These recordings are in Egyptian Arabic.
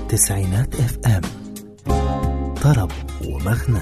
تسعينات اف ام طرب ومغنى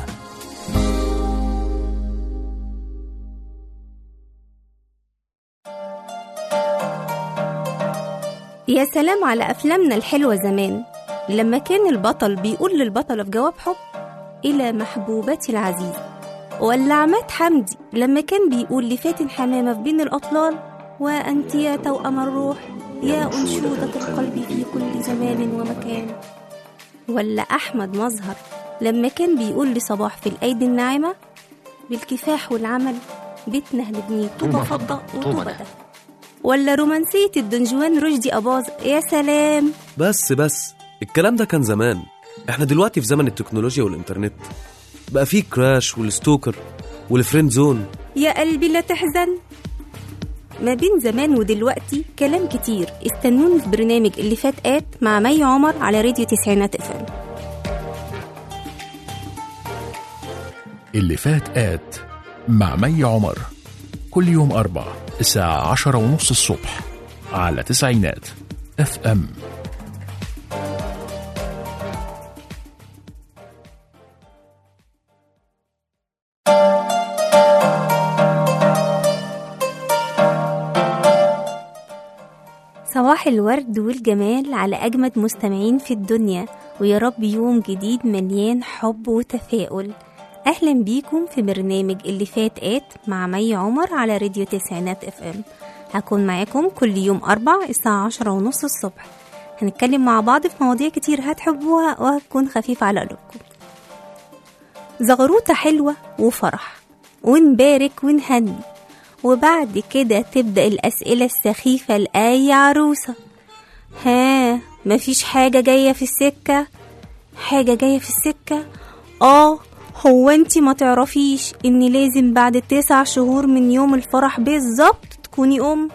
يا سلام على أفلامنا الحلوة زمان لما كان البطل بيقول للبطلة في جواب حب إلى محبوبتي العزيزة ولا عماد حمدي لما كان بيقول لفاتن حمامة في بين الأطلال وأنت يا توأم الروح يا أنشودة القلب في كل زمان ومكان ولا أحمد مظهر لما كان بيقول لصباح في الأيدي الناعمة بالكفاح والعمل بيتنا هنبنيه طوبة فضة وطوبة ده ولا رومانسية الدنجوان رشدي أباظة يا سلام بس بس الكلام ده كان زمان احنا دلوقتي في زمن التكنولوجيا والإنترنت بقى فيه كراش والستوكر والفريند زون يا قلبي لا تحزن ما بين زمان ودلوقتي كلام كتير استنوني في برنامج اللي فات آت مع مي عمر على راديو تسعينات افهم اللي فات آت مع مي عمر كل يوم أربع الساعة عشرة ونص الصبح على تسعينات اف ام صباح الورد والجمال على أجمد مستمعين في الدنيا ويا رب يوم جديد مليان حب وتفاؤل أهلا بيكم في برنامج اللي فات آت مع مي عمر على راديو تسعينات اف ام هكون معاكم كل يوم أربع الساعة عشرة ونص الصبح هنتكلم مع بعض في مواضيع كتير هتحبوها وهتكون خفيفة على قلوبكم زغروطة حلوة وفرح ونبارك ونهني وبعد كده تبدأ الأسئلة السخيفة لأي عروسة ها مفيش حاجة جاية في السكة حاجة جاية في السكة آه هو انتي ما تعرفيش ان لازم بعد تسع شهور من يوم الفرح بالظبط تكوني أم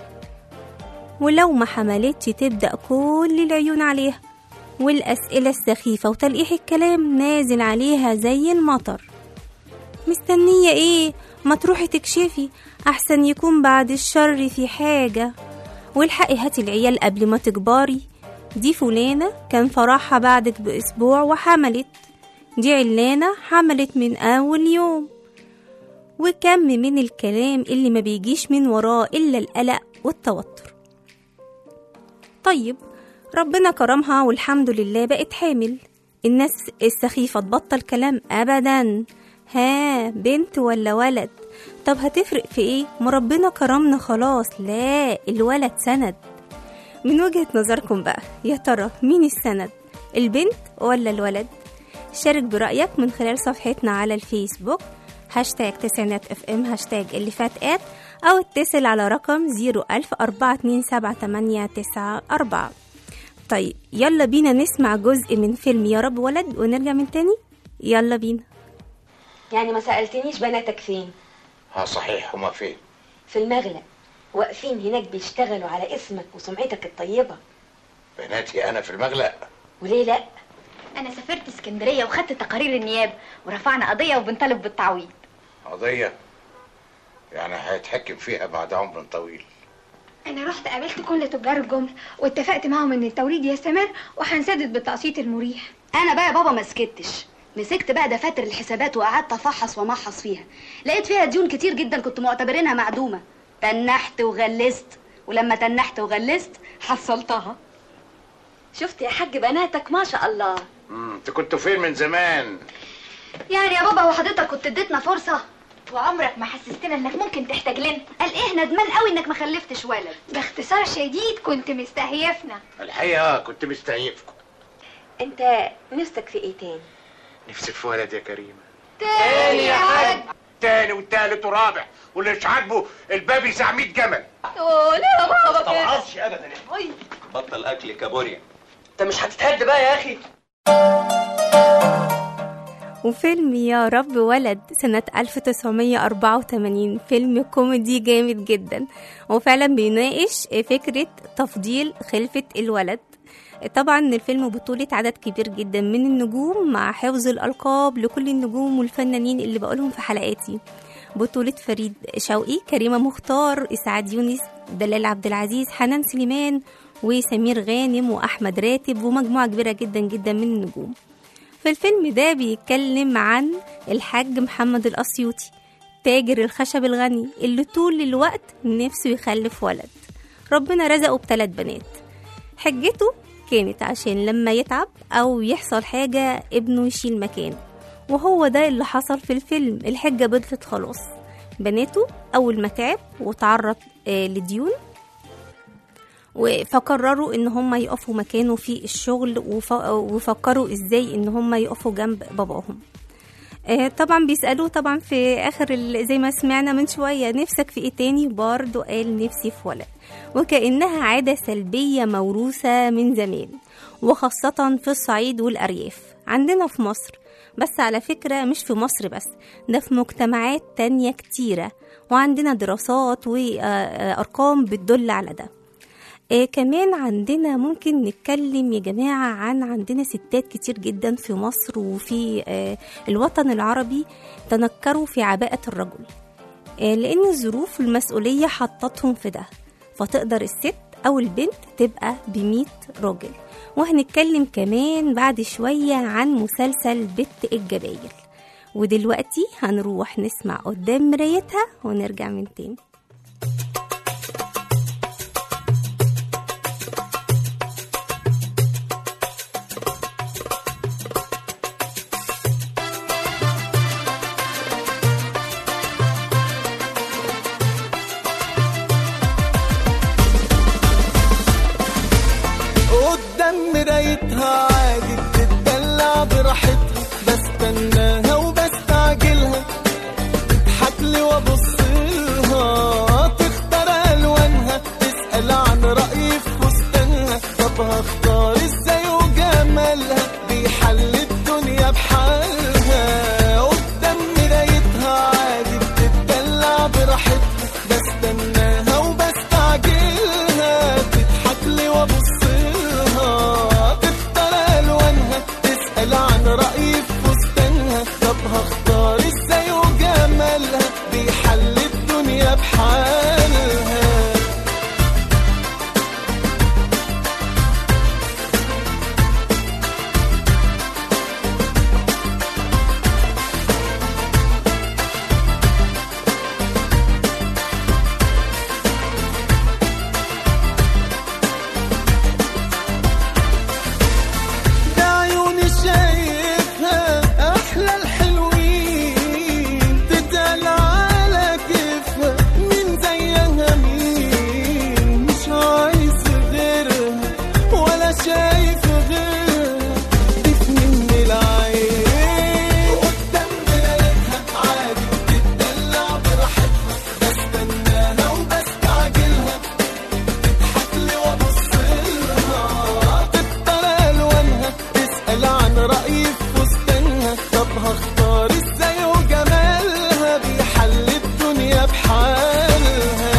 ولو ما حملتش تبدأ كل العيون عليها والأسئلة السخيفة وتلقيح الكلام نازل عليها زي المطر مستنية ايه ما تروحي تكشفي أحسن يكون بعد الشر في حاجة والحقي هاتي العيال قبل ما تكبري دي فلانة كان فرحها بعدك بأسبوع وحملت دي علانة حملت من أول يوم وكم من الكلام اللي ما بيجيش من وراه إلا القلق والتوتر طيب ربنا كرمها والحمد لله بقت حامل الناس السخيفة تبطل كلام أبدا ها بنت ولا ولد طب هتفرق في ايه ما ربنا كرمنا خلاص لا الولد سند من وجهة نظركم بقى يا ترى مين السند البنت ولا الولد شارك برأيك من خلال صفحتنا على الفيسبوك هاشتاج تسعينات اف ام هاشتاج اللي فات ات او اتصل على رقم زيرو ألف أربعة اتنين سبعة تمانية تسعة أربعة طيب يلا بينا نسمع جزء من فيلم يا رب ولد ونرجع من تاني يلا بينا يعني ما سألتنيش بناتك فين ها صحيح هما فين في المغلق واقفين هناك بيشتغلوا على اسمك وسمعتك الطيبة بناتي انا في المغلق وليه لا انا سافرت اسكندريه وخدت تقارير النيابه ورفعنا قضيه وبنطالب بالتعويض قضية يعني هيتحكم فيها بعد عمر طويل انا رحت قابلت كل تجار الجمله واتفقت معاهم ان التوريد يستمر وهنسدد بالتقسيط المريح انا بقى يا بابا ما سكتش مسكت بقى دفاتر الحسابات وقعدت افحص وامحص فيها لقيت فيها ديون كتير جدا كنت معتبرينها معدومه تنحت وغلست ولما تنحت وغلست حصلتها شفت يا حاج بناتك ما شاء الله امم انت كنتوا فين من زمان يعني يا بابا هو حضرتك كنت اديتنا فرصه وعمرك ما حسستنا انك ممكن تحتاج لنا قال ايه ندمان قوي انك ما خلفتش ولد باختصار شديد كنت مستهيفنا الحقيقة كنت مستعيفكم انت نفسك في ايه تاني نفسك في ولد يا كريمة تاني يا حاج تاني وتالت ورابع واللي مش عاجبه الباب يسع 100 جمل لا يا بابا كده طبعاش ابدا بطل اكل كابوريا انت مش هتتهد بقى يا اخي وفيلم يا رب ولد سنة 1984 فيلم كوميدي جامد جدا وفعلا بيناقش فكرة تفضيل خلفة الولد طبعا الفيلم بطولة عدد كبير جدا من النجوم مع حفظ الألقاب لكل النجوم والفنانين اللي بقولهم في حلقاتي بطولة فريد شوقي كريمة مختار إسعاد يونس دلال عبد العزيز حنان سليمان وسمير غانم وأحمد راتب ومجموعة كبيرة جدا جدا من النجوم في الفيلم ده بيتكلم عن الحاج محمد الأسيوطي تاجر الخشب الغني اللي طول الوقت نفسه يخلف ولد ربنا رزقه بثلاث بنات حجته كانت عشان لما يتعب أو يحصل حاجة ابنه يشيل مكانه وهو ده اللي حصل في الفيلم الحجة بطلت خلاص بناته أول ما تعب وتعرض آه، لديون و- فقرروا ان هم يقفوا مكانه في الشغل وف- وفكروا ازاي ان هم يقفوا جنب باباهم آه، طبعا بيسألوه طبعا في آخر ال- زي ما سمعنا من شوية نفسك في ايه تاني برضه قال نفسي في ولد وكأنها عادة سلبية موروثة من زمان وخاصة في الصعيد والأرياف عندنا في مصر بس على فكرة مش في مصر بس ده في مجتمعات تانية كتيرة وعندنا دراسات وأرقام بتدل على ده آه كمان عندنا ممكن نتكلم يا جماعة عن عندنا ستات كتير جدا في مصر وفي آه الوطن العربي تنكروا في عباءة الرجل آه لأن الظروف والمسؤولية حطتهم في ده فتقدر الست أو البنت تبقى بمية راجل وهنتكلم كمان بعد شوية عن مسلسل بت الجبايل ودلوقتي هنروح نسمع قدام مرايتها ونرجع من تاني قدام مرايتها عادي بتدلع براحتها بستناها وبستعجلها تضحك لي وابص لها تختار الوانها تسال عن رايي في فستانها طب هختار ازاي وجمالها بيحل الدنيا بحالها قدام مرايتها عادي بتدلع براحتها بستناها وبستعجلها تضحك لي وابص لها تختار الوانها تسال عن رايي في فستانها طب هختار ازاي وجمالها بيحل الدنيا بحالها ده عيوني شايفها احلى الحلوين تتقال على كيفها مين زيها مين مش عايز غيرها ولا شايف غيرها دي في من العين قدام مرايتها عادي بتدلع براحتها بستناها وبستعجلها تضحك لي وابص لها تختار الوانها تسال عن رايي في فستانها طب هختار ازاي وجمالها بيحل الدنيا بحالها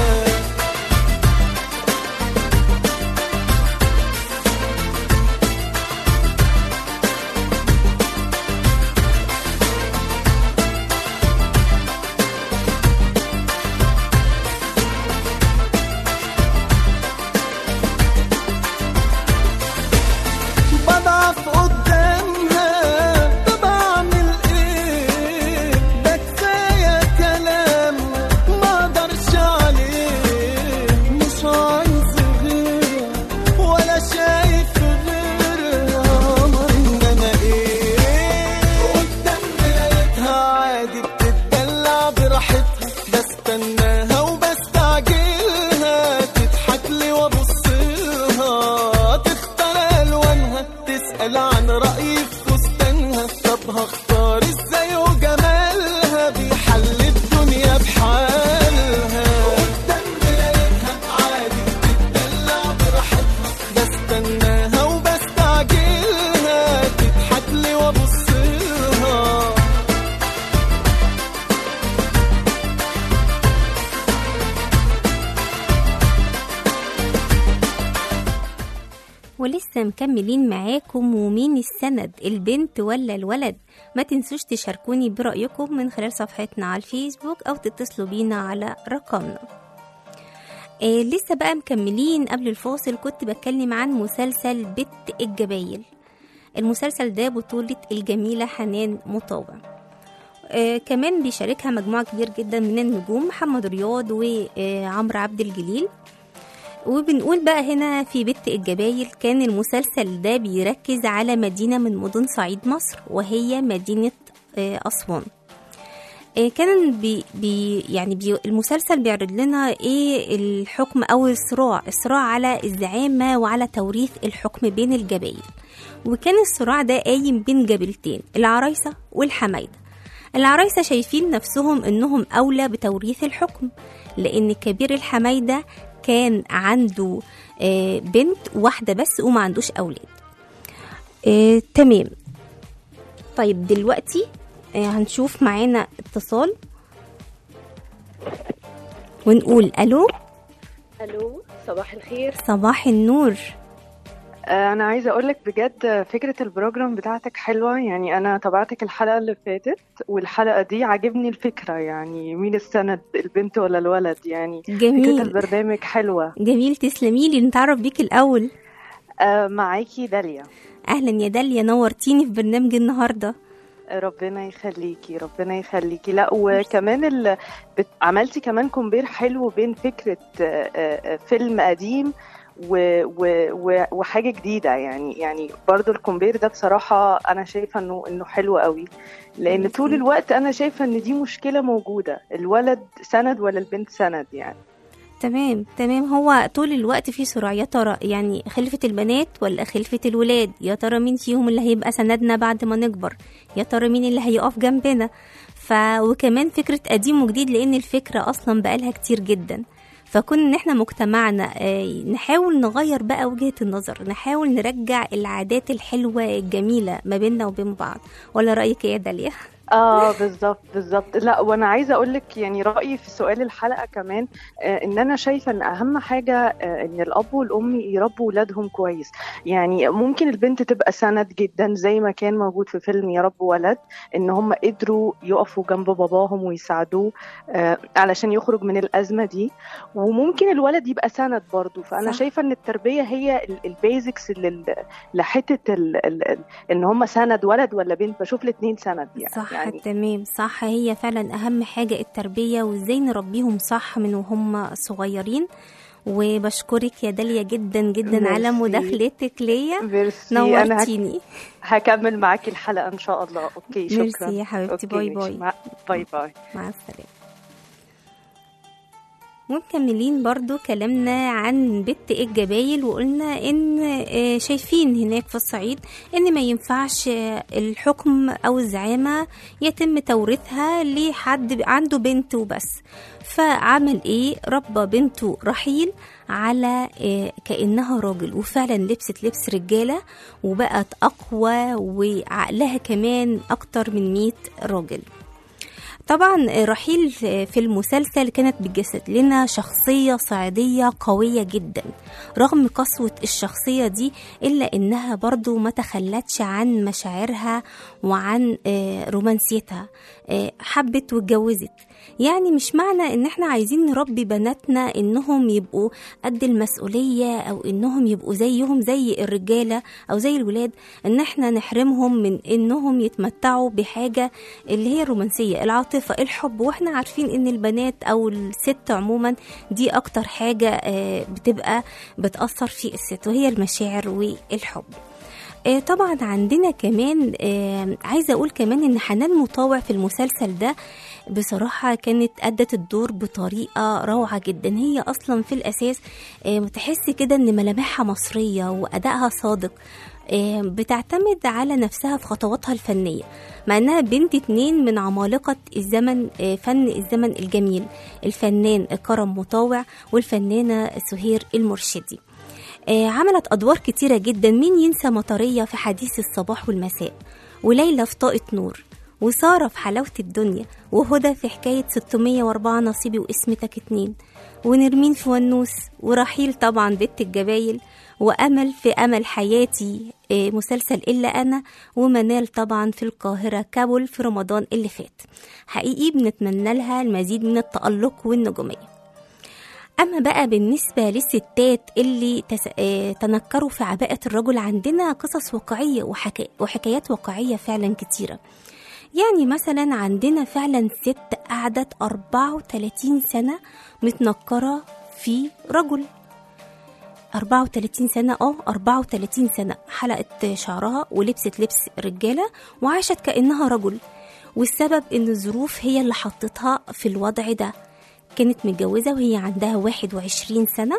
بضعف قدامها طب اعمل ايه ده كفايه كلام ما اقدرش عليه مش عايز غيرها ولا شايف غيرها امر ان انا ايه قدام مرايتها عادي بتدلع براحتها بستناها وبستعجلها تضحك لي وابص لها تختار الوانها تسال عن رايي في فستانها طب هختار ازاي وجمالها بيحل الدنيا بحالها قدام مرايتها عادي بتدلع براحتها بستناها وبستعجلها تضحك لي وابص لها ولسه مكملين معاكم ومين السند البنت ولا الولد ما تنسوش تشاركوني برأيكم من خلال صفحتنا على الفيسبوك أو تتصلوا بينا على رقمنا آه لسه بقى مكملين قبل الفاصل كنت بتكلم عن مسلسل بت الجبايل المسلسل ده بطولة الجميلة حنان مطاوع آه كمان بيشاركها مجموعة كبير جدا من النجوم محمد رياض وعمرو عبد الجليل وبنقول بقى هنا في بت الجبايل كان المسلسل ده بيركز على مدينة من مدن صعيد مصر وهي مدينة آه، أسوان آه، كان بي بي يعني بي المسلسل بيعرض لنا ايه الحكم او الصراع الصراع على الزعامة وعلى توريث الحكم بين الجبايل وكان الصراع ده قايم بين جبلتين العرايسة والحمايدة العرايسة شايفين نفسهم انهم اولى بتوريث الحكم لان كبير الحمايدة كان عنده آه، بنت واحدة بس وما عندوش اولاد آه، تمام طيب دلوقتي آه، هنشوف معانا اتصال ونقول الو الو صباح الخير صباح النور آه، انا عايزه اقول لك بجد فكره البروجرام بتاعتك حلوه يعني انا تابعتك الحلقه اللي فاتت والحلقه دي عجبني الفكره يعني مين السند البنت ولا الولد يعني جميل. فكره البرنامج حلوه جميل تسلمي لي نتعرف بيك الاول آه، معاكي داليا اهلا يا داليا نورتيني في برنامج النهارده ربنا يخليكي ربنا يخليكي لا وكمان ال... بت... عملتي كمان كومبير حلو بين فكرة آه، آه، فيلم قديم و... و... و... وحاجة جديدة يعني يعني برضو الكومبير ده بصراحة أنا شايفة إنه إنه حلو قوي لأن طول الوقت أنا شايفة إن دي مشكلة موجودة الولد سند ولا البنت سند يعني تمام تمام هو طول الوقت في صراع يا ترى يعني خلفة البنات ولا خلفة الولاد يا ترى مين فيهم اللي هيبقى سندنا بعد ما نكبر يا ترى مين اللي هيقف جنبنا ف وكمان فكرة قديم وجديد لأن الفكرة أصلا بقالها كتير جدا فكون ان احنا مجتمعنا آه، نحاول نغير بقى وجهة النظر نحاول نرجع العادات الحلوة الجميلة ما بيننا وبين بعض ولا رأيك ايه يا داليا؟ اه بالظبط بالظبط لا وانا عايزه اقول لك يعني رايي في سؤال الحلقه كمان آه ان انا شايفه ان اهم حاجه آه ان الاب والام يربوا ولادهم كويس يعني ممكن البنت تبقى سند جدا زي ما كان موجود في فيلم يا رب ولد ان هم قدروا يقفوا جنب باباهم ويساعدوه آه علشان يخرج من الازمه دي وممكن الولد يبقى سند برضه فانا صح. شايفه ان التربيه هي البيزكس لحته ال- ال- ال- ان هم سند ولد ولا بنت بشوف الاثنين سند يعني صح يعني تمام صح هي فعلا أهم حاجة التربية وإزاي نربيهم صح من وهم صغيرين وبشكرك يا داليا جدا جدا على ميرسي. مداخلتك ليا ميرسي انا هك... نورتيني هكمل معاكي الحلقه ان شاء الله اوكي شكرا ميرسي يا حبيبتي، أوكي، باي ماشي. باي. مع... باي باي مع السلامة ومكملين برضو كلامنا عن بت الجبايل وقلنا ان آه، شايفين هناك في الصعيد ان ما ينفعش آه، الحكم او الزعامة يتم توريثها لحد عنده بنت وبس فعمل ايه ربى بنته رحيل على آه، كأنها راجل وفعلا لبست لبس رجالة وبقت أقوى وعقلها كمان أكتر من 100 راجل طبعا رحيل في المسلسل كانت بتجسد لنا شخصية صعيدية قوية جدا رغم قسوة الشخصية دي إلا إنها برضو ما تخلتش عن مشاعرها وعن آه، رومانسيتها آه، حبت واتجوزت يعني مش معنى ان احنا عايزين نربي بناتنا انهم يبقوا قد المسؤولية او انهم يبقوا زيهم زي الرجالة او زي الولاد ان احنا نحرمهم من انهم يتمتعوا بحاجة اللي هي الرومانسية العاطفة الحب واحنا عارفين ان البنات او الست عموما دي اكتر حاجة آه، بتبقى بتأثر في الست وهي المشاعر والحب آه، طبعا عندنا كمان آه، عايزه اقول كمان ان حنان مطاوع في المسلسل ده بصراحة كانت أدت الدور بطريقة روعة جدا هي أصلا في الأساس آه، تحس كده إن ملامحها مصرية وأدائها صادق آه، بتعتمد على نفسها في خطواتها الفنية مع أنها بنت اتنين من عمالقة الزمن آه، فن الزمن الجميل الفنان كرم مطاوع والفنانة سهير المرشدي آه، عملت أدوار كتيرة جدا مين ينسى مطرية في حديث الصباح والمساء وليلى في طاقة نور وسارة في حلاوة الدنيا وهدى في حكاية 604 نصيبي واسمتك اتنين ونرمين في ونوس ورحيل طبعا بنت الجبايل وأمل في أمل حياتي آه، مسلسل إلا أنا ومنال طبعا في القاهرة كابول في رمضان اللي فات حقيقي بنتمنى لها المزيد من التألق والنجومية أما بقى بالنسبة للستات اللي تس... آه، تنكروا في عباءة الرجل عندنا قصص واقعية وحكا... وحكايات واقعية فعلا كتيرة يعني مثلا عندنا فعلا ست قعدت 34 سنة متنكرة في رجل 34 سنة اه 34 سنة حلقت شعرها ولبست لبس رجالة وعاشت كأنها رجل والسبب ان الظروف هي اللي حطتها في الوضع ده كانت متجوزة وهي عندها 21 سنة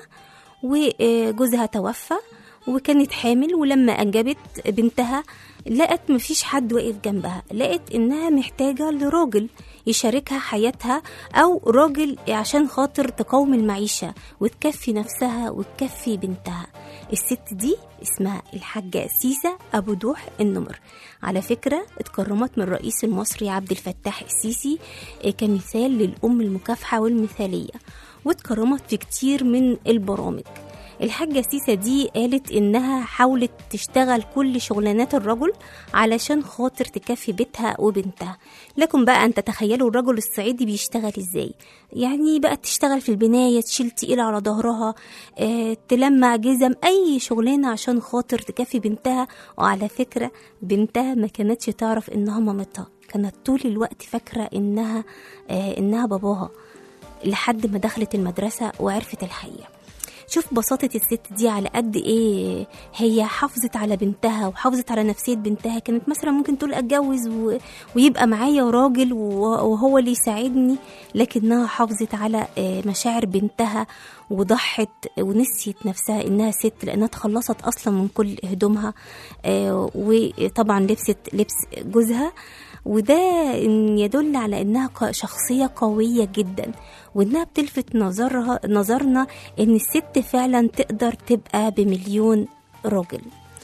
وجوزها توفى وكانت حامل ولما أنجبت بنتها لقت مفيش حد واقف جنبها لقت إنها محتاجة لراجل يشاركها حياتها أو راجل عشان خاطر تقوم المعيشة وتكفي نفسها وتكفي بنتها الست دي اسمها الحاجة سيسة أبو دوح النمر على فكرة اتكرمت من الرئيس المصري عبد الفتاح السيسي آه، كمثال للأم المكافحة والمثالية واتكرمت في كتير من البرامج الحاجة سيسة دي قالت إنها حاولت تشتغل كل شغلانات الرجل علشان خاطر تكفي بيتها وبنتها لكن بقى أنت تخيلوا الرجل الصعيدي بيشتغل إزاي يعني بقى تشتغل في البناية تشيل تقيل على ظهرها آه، تلمع جزم أي شغلانة عشان خاطر تكفي بنتها وعلى فكرة بنتها ما كانتش تعرف إنها مامتها كانت طول الوقت فاكرة إنها آه، إنها باباها لحد ما دخلت المدرسة وعرفت الحقيقة شوف بساطة الست دي على قد ايه هي حافظت على بنتها وحافظت على نفسية بنتها كانت مثلا ممكن تقول اتجوز و... ويبقى معايا راجل و- وهو اللي يساعدني لكنها حافظت على آه، مشاعر بنتها وضحت ونسيت نفسها انها ست لانها تخلصت اصلا من كل هدومها آه، وطبعا لبست لبس جوزها وده إن يدل على انها ق- شخصيه قويه جدا وانها بتلفت نظرها نظرنا ان الست فعلا تقدر تبقى بمليون راجل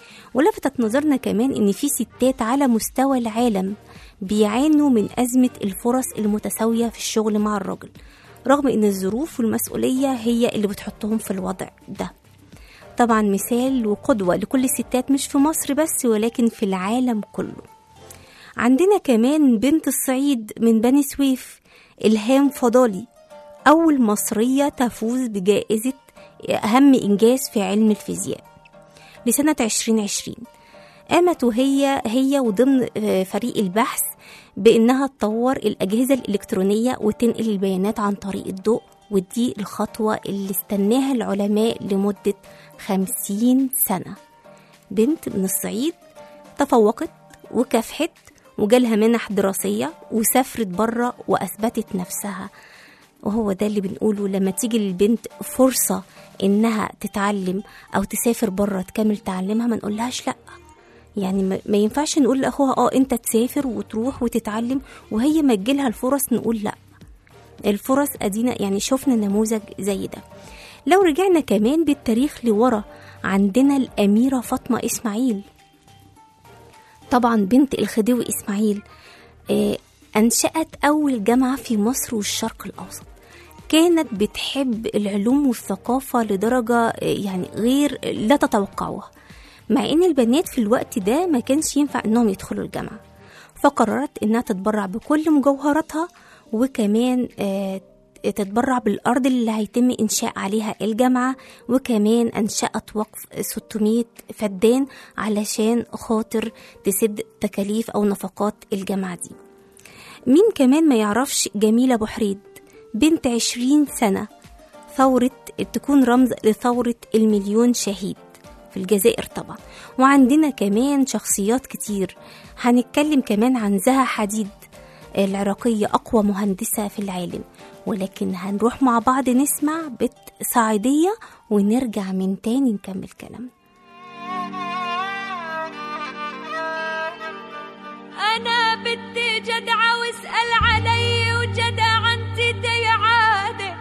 ولفتت نظرنا كمان ان في ستات على مستوى العالم بيعانوا من ازمه الفرص المتساويه في الشغل مع الراجل رغم ان الظروف والمسؤوليه هي اللي بتحطهم في الوضع ده طبعا مثال وقدوه لكل الستات مش في مصر بس ولكن في العالم كله عندنا كمان بنت الصعيد من بني سويف إلهام فضالي أول مصرية تفوز بجائزة أهم إنجاز في علم الفيزياء لسنة 2020 قامت وهي هي وضمن آه، فريق البحث بإنها تطور الأجهزة الإلكترونية وتنقل البيانات عن طريق الضوء ودي الخطوة اللي استناها العلماء لمدة خمسين سنة بنت من الصعيد تفوقت وكافحت وجالها منح دراسية وسافرت بره وأثبتت نفسها وهو ده اللي بنقوله لما تيجي للبنت فرصة إنها تتعلم أو تسافر بره تكمل تعلمها ما نقولهاش لأ يعني ما ما ينفعش نقول لأخوها اه انت تسافر وتروح وتتعلم وهي ما تجيلها الفرص نقول لأ الفرص ادينا يعني شفنا نموذج زي ده لو رجعنا كمان بالتاريخ لورا عندنا الأميرة فاطمة إسماعيل طبعا بنت الخديوي إسماعيل آه، أنشأت أول جامعة في مصر والشرق الأوسط كانت بتحب العلوم والثقافة لدرجة آه، يعني غير لا تتوقعوها مع ان البنات في الوقت ده ما كانش ينفع انهم يدخلوا الجامعة فقررت انها تتبرع بكل مجوهراتها وكمان آه، تتبرع بالأرض اللي هيتم إنشاء عليها الجامعة وكمان أنشأت وقف 600 فدان علشان خاطر تسد تكاليف أو نفقات الجامعة دي مين كمان ما يعرفش جميلة بحريد بنت 20 سنة ثورة تكون رمز لثورة المليون شهيد في الجزائر طبعا وعندنا كمان شخصيات كتير هنتكلم كمان عن زها حديد العراقية أقوى مهندسة في العالم ولكن هنروح مع بعض نسمع بيت صعيدية ونرجع من تاني نكمل كلامنا أنا بدي جدعة واسأل علي وجدع أنت دي عادة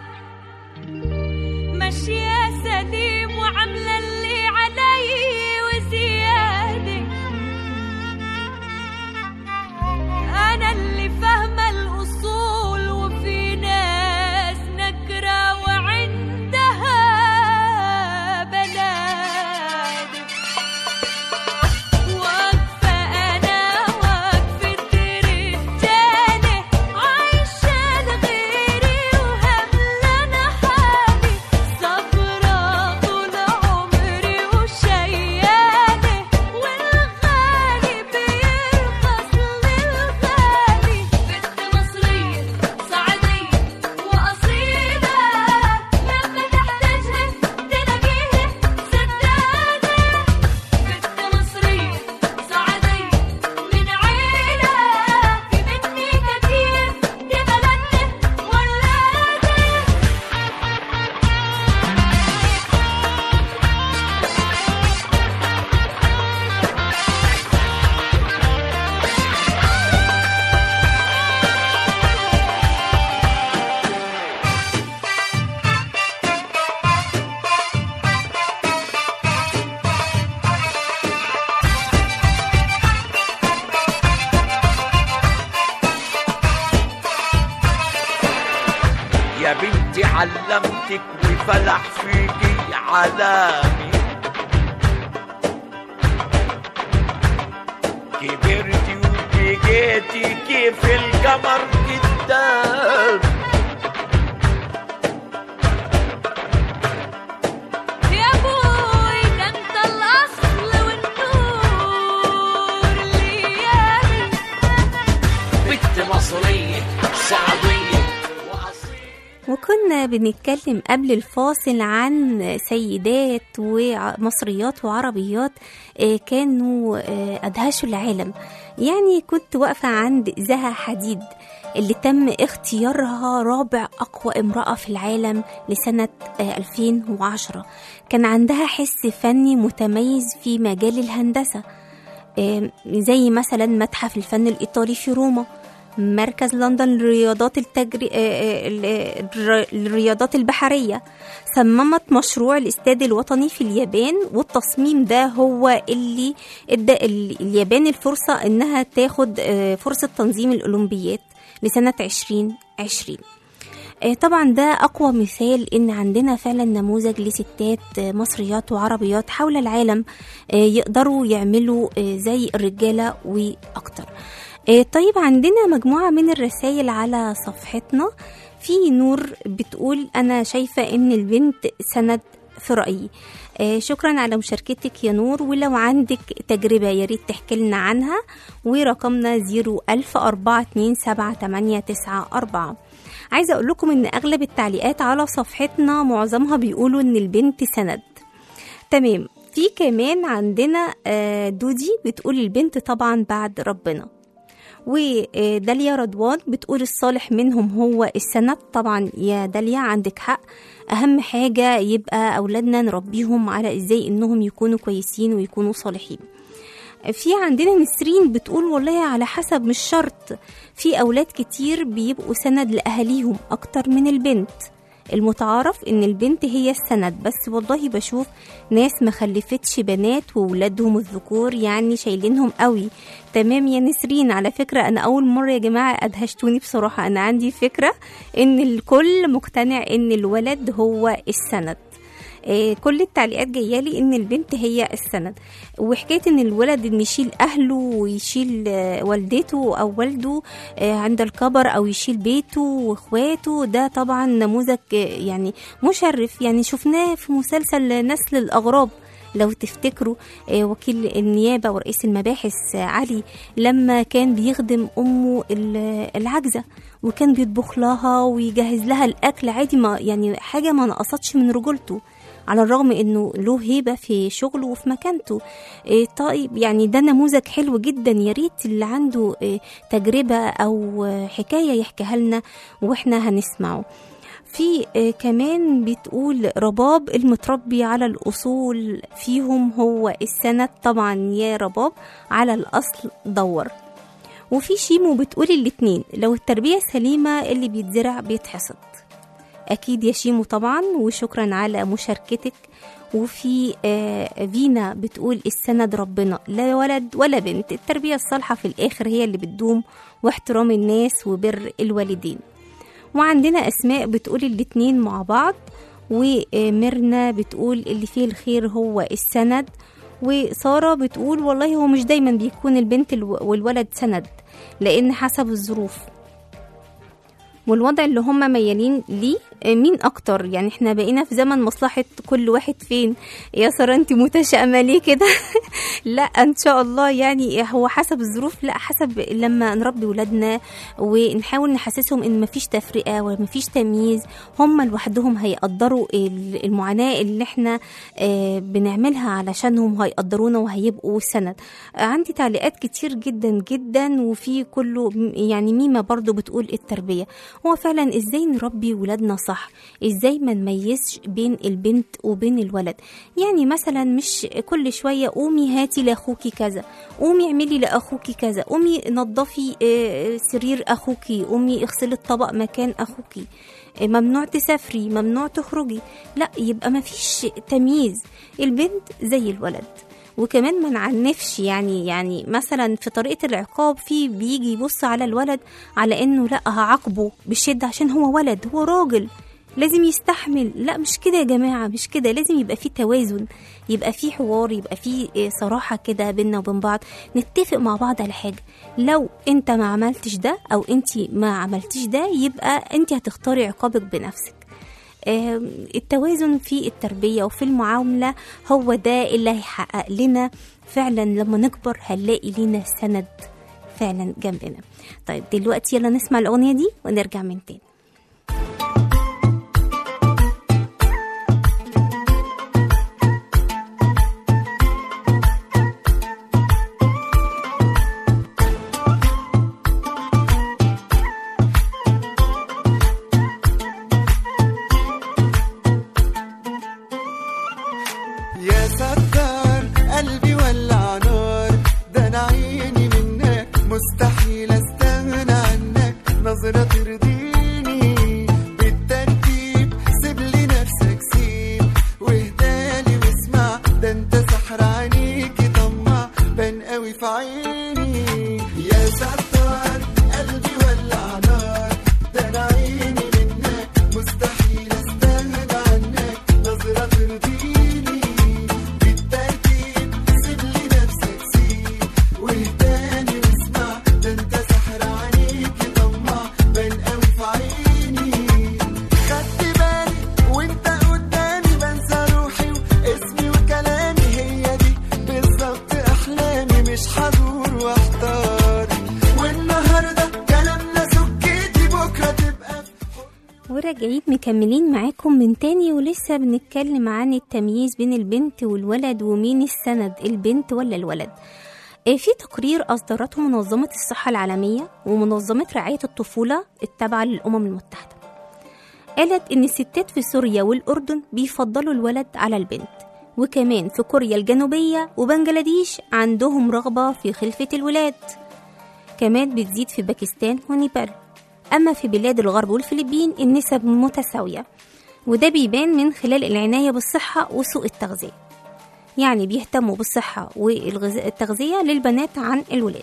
ماشية سليم وعاملة اللي علي وزيادة أنا اللي فاهمة الأصول وفي ناس نكرة وعندها بلاد واقفة أنا واقفة رجالة عايشة انت علمتك وفلح فيكي علامي كبرتي وبقيتي كيف القمر قدام يا ابوي ده انت الاصل والنور الايامي بنت مصرية صعبية وكنا بنتكلم قبل الفاصل عن سيدات ومصريات وعربيات آه، كانوا آه، أدهشوا العالم يعني كنت واقفة عند زها حديد اللي تم اختيارها رابع أقوى امرأة في العالم لسنة آه، 2010 كان عندها حس فني متميز في مجال الهندسة آه، زي مثلا متحف الفن الإيطالي في روما مركز لندن للرياضات التجري... آه، آه، ال- الر- الرياضات البحرية صممت مشروع الاستاد الوطني في اليابان والتصميم ده هو اللي ادى ال- اليابان الفرصة انها تاخد آه، فرصة تنظيم الأولمبيات لسنة 2020 آه، طبعا ده أقوى مثال إن عندنا فعلا نموذج لستات آه، مصريات وعربيات حول العالم آه، يقدروا يعملوا آه، زي الرجالة وأكتر آه، طيب عندنا مجموعة من الرسائل على صفحتنا في نور بتقول أنا شايفة إن البنت سند في رأيي آه، شكرا على مشاركتك يا نور ولو عندك تجربة يا ريت تحكي لنا عنها ورقمنا 010427894 عايزة أقول لكم إن أغلب التعليقات على صفحتنا معظمها بيقولوا إن البنت سند تمام في كمان عندنا آه، دودي بتقول البنت طبعا بعد ربنا وداليا رضوان بتقول الصالح منهم هو السند طبعا يا داليا عندك حق اهم حاجه يبقى اولادنا نربيهم على ازاي انهم يكونوا كويسين ويكونوا صالحين في عندنا نسرين بتقول والله على حسب مش شرط في اولاد كتير بيبقوا سند لاهاليهم اكتر من البنت المتعارف ان البنت هي السند بس والله بشوف ناس ما خلفتش بنات وولادهم الذكور يعني شايلينهم قوي تمام يا نسرين على فكرة انا اول مرة يا جماعة ادهشتوني بصراحة انا عندي فكرة ان الكل مقتنع ان الولد هو السند آه، كل التعليقات جايه لي ان البنت هي السند وحكايه ان الولد ان يشيل اهله ويشيل آه، والدته او والده آه، عند الكبر او يشيل بيته واخواته ده طبعا نموذج آه، يعني مشرف يعني شفناه في مسلسل نسل الاغراب لو تفتكروا آه، وكيل النيابة ورئيس المباحث آه، علي لما كان بيخدم أمه ال- العاجزة وكان بيطبخ لها ويجهز لها الأكل عادي ما يعني حاجة ما نقصتش من رجولته على الرغم انه له هيبه في شغله وفي مكانته إيه طيب يعني ده نموذج حلو جدا يا ريت اللي عنده إيه تجربه او آه، حكايه يحكيها لنا واحنا هنسمعه في آه، كمان بتقول رباب المتربي على الأصول فيهم هو السند طبعا يا رباب على الأصل دور وفي شيمو بتقول الاتنين لو التربية سليمة اللي بيتزرع بيتحصد أكيد يا شيمو طبعا وشكرا على مشاركتك وفي آه، فينا بتقول السند ربنا لا ولد ولا بنت التربية الصالحة في الآخر هي اللي بتدوم واحترام الناس وبر الوالدين وعندنا أسماء بتقول الاتنين مع بعض وميرنا بتقول اللي فيه الخير هو السند وسارة بتقول والله هو مش دايما بيكون البنت الو- والولد سند لأن حسب الظروف والوضع اللي هم ميالين ليه آه، مين اكتر يعني احنا بقينا في زمن مصلحة كل واحد فين يا سارة انت متشائمة ليه كده لا ان شاء الله يعني هو حسب الظروف لا حسب لما نربي ولادنا ونحاول نحسسهم ان مفيش تفرقة ومفيش تمييز هم لوحدهم هيقدروا ال- المعاناة اللي احنا آه، بنعملها علشانهم هيقدرونا وهيبقوا سند آه، عندي تعليقات كتير جدا جدا وفي كله م- يعني ميمة برضو بتقول التربية هو فعلا ازاي نربي ولادنا صح ازاي ما نميزش بين البنت وبين الولد يعني مثلا مش كل شوية قومي هاتي لاخوكي كذا قومي اعملي لاخوكي كذا قومي نظفي آه، سرير اخوكي قومي اغسلي الطبق مكان اخوكي آه، ممنوع تسافري ممنوع تخرجي لا يبقى ما فيش تمييز البنت زي الولد وكمان ما نعنفش يعني يعني مثلا في طريقه العقاب في بيجي يبص على الولد على انه لا هعاقبه بالشده عشان هو ولد هو راجل لازم يستحمل لا مش كده يا جماعة مش كده لازم يبقى في توازن يبقى في حوار يبقى في إيه، صراحة كده بينا وبين بعض نتفق مع بعض على حاجة لو انت ما عملتش ده او انت ما عملتيش ده يبقى انت هتختاري عقابك بنفسك آم، التوازن في التربية وفي المعاملة هو ده اللي هيحقق لنا فعلا لما نكبر هنلاقي لينا سند فعلا جنبنا طيب دلوقتي يلا نسمع الأغنية دي ونرجع من تاني يا ستار قلبي ولع نار ده انا عيني منك مستحيل استغنى عنك نظرة ترضيني بالترتيب سيب لي نفسك سيب واهدالي واسمع ده انت سحر عينيكي طمع بان قوي في عيني يا ستار قلبي ولع نار ده انا عيني منك مستحيل استغنى عنك نظرة ترضيني بالترتيب سيب لي نفسك سيب واهداني واسمع ده انت سحر عينيكي طمع بان قوي في عيني خدت بالي وانت قدامي بنسى روحي واسمي وكلامي هي دي بالظبط احلامي مش هدور واحتار والنهارده كلامنا سكتي بكره تبقى وراجعين مكملين معاكم من تاني ولسه بنتكلم عن التمييز بين البنت والولد ومين السند البنت ولا الولد آه، في تقرير أصدرته منظمة الصحة العالمية ومنظمة رعاية الطفولة التابعة للأمم المتحدة قالت إن الستات في سوريا والأردن بيفضلوا الولد على البنت وكمان في كوريا الجنوبية وبنجلاديش عندهم رغبة في خلفة الولاد كمان بتزيد في باكستان ونيبال أما في بلاد الغرب والفلبين النسب متساوية وده بيبان من خلال العناية بالصحة وسوء التغذية يعني بيهتموا بالصحة والتغذية للبنات عن الولاد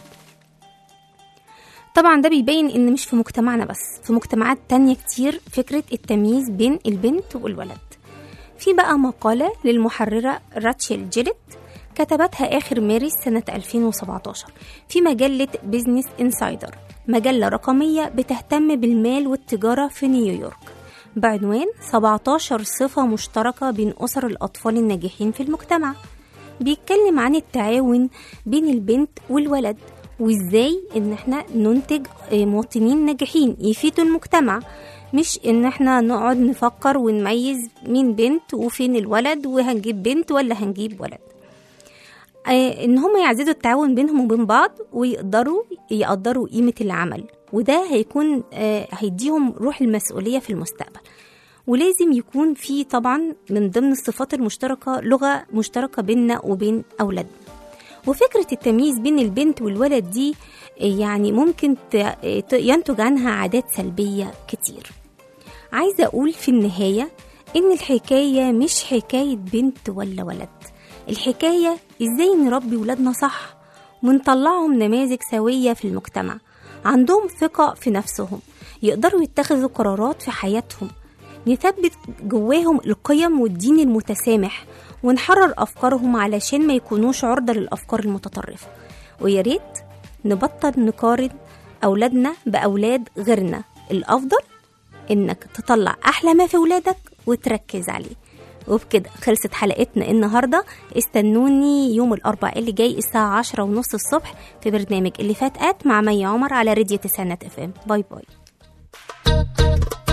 طبعا ده بيبين ان مش في مجتمعنا بس في مجتمعات تانية كتير فكرة التمييز بين البنت والولد في بقى مقالة للمحررة راتشيل جيلت كتبتها آخر مارس سنة 2017 في مجلة بيزنس انسايدر مجلة رقمية بتهتم بالمال والتجارة في نيويورك بعنوان 17 صفة مشتركة بين أسر الأطفال الناجحين في المجتمع بيتكلم عن التعاون بين البنت والولد وازاي ان احنا ننتج آه، مواطنين ناجحين يفيدوا المجتمع مش ان احنا نقعد نفكر ونميز مين بنت وفين الولد وهنجيب بنت ولا هنجيب ولد آه، ان هم يعززوا التعاون بينهم وبين بعض ويقدروا يقدروا قيمة العمل وده هيكون آه، هيديهم روح المسؤولية في المستقبل ولازم يكون في طبعا من ضمن الصفات المشتركة لغة مشتركة بيننا وبين أولادنا وفكرة التمييز بين البنت والولد دي يعني ممكن ت- ت- ينتج عنها عادات سلبية كتير عايزة أقول في النهاية إن الحكاية مش حكاية بنت ولا ولد الحكاية إزاي نربي ولادنا صح ونطلعهم نماذج سوية في المجتمع عندهم ثقة في نفسهم يقدروا يتخذوا قرارات في حياتهم نثبت جواهم القيم والدين المتسامح ونحرر أفكارهم علشان ما يكونوش عرضة للأفكار المتطرفة ويا ريت نبطل نقارن أولادنا بأولاد غيرنا الأفضل إنك تطلع أحلى ما في ولادك وتركز عليه وبكده خلصت حلقتنا النهاردة استنوني يوم الأربعاء اللي جاي الساعة عشرة ونص الصبح في برنامج اللي فات آت مع مي عمر على راديو تسعينات اف ام باي باي